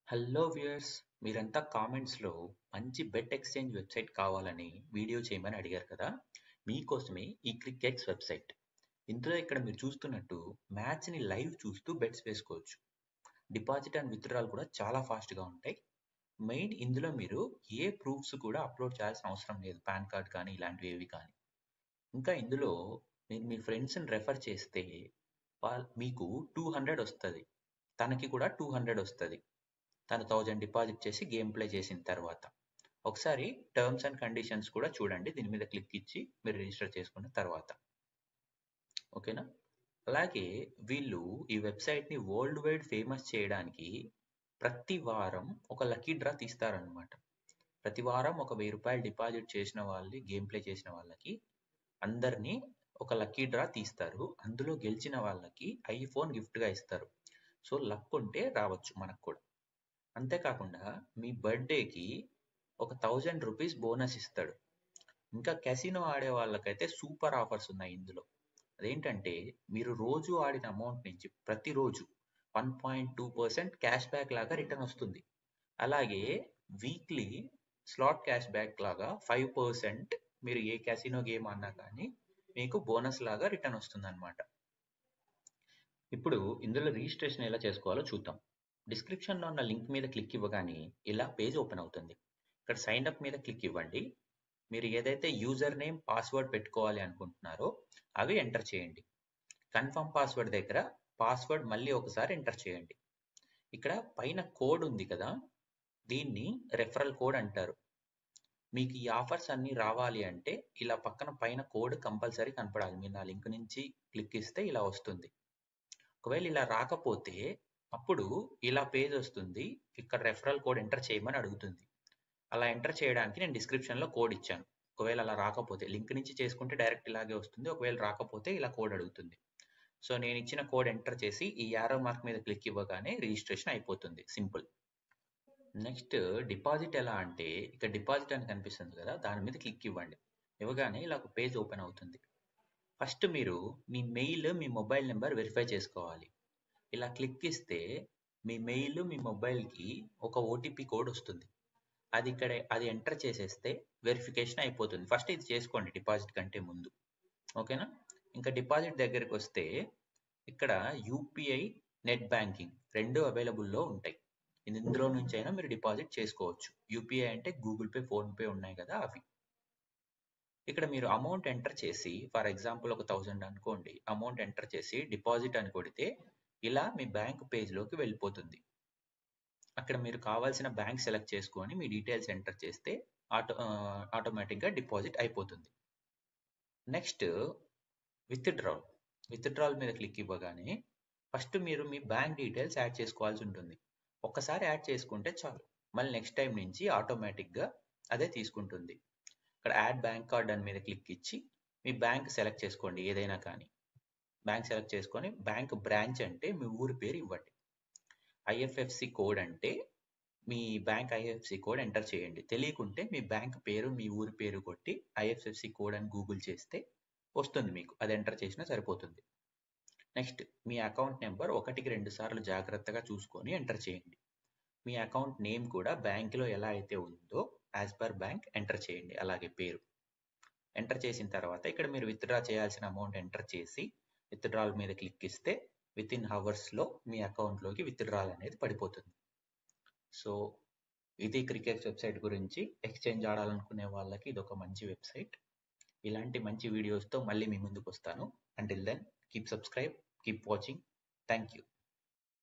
hello viewers మీరంతా కామెంట్స్లో మంచి బెట్ ఎక్స్చేంజ్ వెబ్సైట్ కావాలని వీడియో చేయమని అడిగారు కదా మీకోసమే ఈ క్రిక్ ఎక్స్ వెబ్సైట్ ఇందులో ఇక్కడ మీరు చూస్తున్నట్టు మ్యాచ్ని లైవ్ చూస్తూ బెట్స్ వేసుకోవచ్చు డిపాజిట్ అండ్ విత్డ్రాల్ కూడా చాలా ఫాస్ట్గా ఉంటాయి మెయిన్ ఇందులో మీరు ఏ ప్రూఫ్స్ కూడా అప్లోడ్ చేయాల్సిన అవసరం లేదు పాన్ కార్డ్ కానీ ఇలాంటివి ఏవి కానీ ఇంకా ఇందులో మీరు మీ ఫ్రెండ్స్ని రెఫర్ చేస్తే వాళ్ళ మీకు టూ హండ్రెడ్ వస్తుంది తనకి కూడా టూ హండ్రెడ్ వస్తుంది తను థౌజండ్ డిపాజిట్ చేసి గేమ్ ప్లే చేసిన తర్వాత ఒకసారి టర్మ్స్ అండ్ కండిషన్స్ కూడా చూడండి దీని మీద క్లిక్ ఇచ్చి మీరు రిజిస్టర్ చేసుకున్న తర్వాత ఓకేనా అలాగే వీళ్ళు ఈ వెబ్సైట్ని వరల్డ్ వైడ్ ఫేమస్ చేయడానికి ప్రతి వారం ఒక లక్కీ డ్రా తీస్తారనమాట ప్రతి వారం ఒక వెయ్యి రూపాయలు డిపాజిట్ చేసిన వాళ్ళు గేమ్ ప్లే చేసిన వాళ్ళకి అందరినీ ఒక లక్కీ డ్రా తీస్తారు అందులో గెలిచిన వాళ్ళకి ఐఫోన్ గిఫ్ట్గా ఇస్తారు సో లక్ ఉంటే రావచ్చు మనకు కూడా అంతేకాకుండా మీ బర్త్డేకి ఒక థౌజండ్ రూపీస్ బోనస్ ఇస్తాడు ఇంకా కెసినో ఆడే వాళ్ళకైతే సూపర్ ఆఫర్స్ ఉన్నాయి ఇందులో అదేంటంటే మీరు రోజు ఆడిన అమౌంట్ నుంచి ప్రతిరోజు one point two percent cash back లాగా రిటర్న్ వస్తుంది అలాగే వీక్లీ స్లాట్ క్యాష్ బ్యాక్ లాగా ఫైవ్ పర్సెంట్ మీరు ఏ క్యాసినో గేమ్ అన్నా కానీ మీకు బోనస్ లాగా రిటర్న్ వస్తుంది అనమాట ఇప్పుడు ఇందులో రిజిస్ట్రేషన్ ఎలా చేసుకోవాలో చూద్దాం డిస్క్రిప్షన్లో ఉన్న లింక్ మీద క్లిక్ ఇవ్వగానే ఇలా పేజ్ ఓపెన్ అవుతుంది ఇక్కడ సైన్ అప్ మీద క్లిక్ ఇవ్వండి మీరు ఏదైతే యూజర్ నేమ్ పాస్వర్డ్ పెట్టుకోవాలి అనుకుంటున్నారో అవి ఎంటర్ చేయండి కన్ఫర్మ్ పాస్వర్డ్ దగ్గర పాస్వర్డ్ మళ్ళీ ఒకసారి ఎంటర్ చేయండి ఇక్కడ పైన కోడ్ ఉంది కదా దీన్ని రెఫరల్ కోడ్ అంటారు మీకు ఈ ఆఫర్స్ అన్నీ రావాలి అంటే ఇలా పక్కన పైన కోడ్ కంపల్సరీ కనపడాలి మీరు నా లింక్ నుంచి క్లిక్ ఇస్తే ఇలా వస్తుంది ఒకవేళ ఇలా రాకపోతే అప్పుడు ఇలా పేజ్ వస్తుంది ఇక్కడ రెఫరల్ కోడ్ ఎంటర్ చేయమని అడుగుతుంది అలా ఎంటర్ చేయడానికి నేను డిస్క్రిప్షన్లో కోడ్ ఇచ్చాను ఒకవేళ అలా రాకపోతే లింక్ నుంచి చేసుకుంటే డైరెక్ట్ ఇలాగే వస్తుంది ఒకవేళ రాకపోతే ఇలా కోడ్ అడుగుతుంది సో నేను ఇచ్చిన కోడ్ ఎంటర్ చేసి ఈ యారో మార్క్ మీద క్లిక్ ఇవ్వగానే రిజిస్ట్రేషన్ అయిపోతుంది సింపుల్ నెక్స్ట్ డిపాజిట్ ఎలా అంటే ఇక్కడ డిపాజిట్ అని కనిపిస్తుంది కదా దాని మీద క్లిక్ ఇవ్వండి ఇవ్వగానే ఇలా ఒక పేజ్ ఓపెన్ అవుతుంది ఫస్ట్ మీరు మీ మెయిల్ మీ మొబైల్ నెంబర్ వెరిఫై చేసుకోవాలి ఇలా క్లిక్ ఇస్తే మీ మెయిల్ మీ మొబైల్కి ఒక ఓటీపీ కోడ్ వస్తుంది అది ఇక్కడ అది ఎంటర్ చేసేస్తే వెరిఫికేషన్ అయిపోతుంది ఫస్ట్ ఇది చేసుకోండి డిపాజిట్ కంటే ముందు ఓకేనా ఇంకా డిపాజిట్ దగ్గరికి వస్తే ఇక్కడ యూపీఐ నెట్ బ్యాంకింగ్ రెండు అవైలబుల్లో ఉంటాయి ఇందులో నుంచి అయినా మీరు డిపాజిట్ చేసుకోవచ్చు యూపీఐ అంటే గూగుల్ పే ఫోన్పే ఉన్నాయి కదా అవి ఇక్కడ మీరు అమౌంట్ ఎంటర్ చేసి ఫర్ ఎగ్జాంపుల్ ఒక థౌజండ్ అనుకోండి అమౌంట్ ఎంటర్ చేసి డిపాజిట్ అని కొడితే ఇలా మీ బ్యాంక్ పేజ్లోకి వెళ్ళిపోతుంది అక్కడ మీరు కావాల్సిన బ్యాంక్ సెలెక్ట్ చేసుకొని మీ డీటెయిల్స్ ఎంటర్ చేస్తే ఆటో ఆటోమేటిక్గా డిపాజిట్ అయిపోతుంది నెక్స్ట్ విత్డ్రాల్ విత్డ్రాల్ మీద క్లిక్ ఇవ్వగానే ఫస్ట్ మీరు మీ బ్యాంక్ డీటెయిల్స్ యాడ్ చేసుకోవాల్సి ఉంటుంది ఒక్కసారి యాడ్ చేసుకుంటే చాలు మళ్ళీ నెక్స్ట్ టైం నుంచి ఆటోమేటిక్గా అదే తీసుకుంటుంది ఇక్కడ యాడ్ బ్యాంక్ కార్డ్ అని మీద క్లిక్ ఇచ్చి మీ బ్యాంక్ సెలెక్ట్ చేసుకోండి ఏదైనా కానీ బ్యాంక్ సెలెక్ట్ చేసుకొని బ్యాంక్ బ్రాంచ్ అంటే మీ ఊరి పేరు ఇవ్వండి ఐఎఫ్ఎఫ్సి కోడ్ అంటే మీ బ్యాంక్ ఐఎఫ్సి కోడ్ ఎంటర్ చేయండి తెలియకుంటే మీ బ్యాంక్ పేరు మీ ఊరి పేరు కొట్టి ఐఎఫ్ఎఫ్సి కోడ్ అని గూగుల్ చేస్తే వస్తుంది మీకు అది ఎంటర్ చేసినా సరిపోతుంది నెక్స్ట్ మీ అకౌంట్ నెంబర్ ఒకటికి రెండు సార్లు జాగ్రత్తగా చూసుకొని ఎంటర్ చేయండి మీ అకౌంట్ నేమ్ కూడా బ్యాంక్లో ఎలా అయితే ఉందో యాజ్ పర్ బ్యాంక్ ఎంటర్ చేయండి అలాగే పేరు ఎంటర్ చేసిన తర్వాత ఇక్కడ మీరు విత్డ్రా చేయాల్సిన అమౌంట్ ఎంటర్ చేసి విత్డ్రాల్ మీద క్లిక్ ఇస్తే విత్ ఇన్ హవర్స్లో మీ అకౌంట్లోకి విత్డ్రాల్ అనేది పడిపోతుంది సో ఇది క్రికెట్ వెబ్సైట్ గురించి ఎక్స్చేంజ్ ఆడాలనుకునే వాళ్ళకి ఇది ఒక మంచి వెబ్సైట్ ఇలాంటి మంచి వీడియోస్తో మళ్ళీ మీ ముందుకు వస్తాను until then keep subscribe keep watching thank you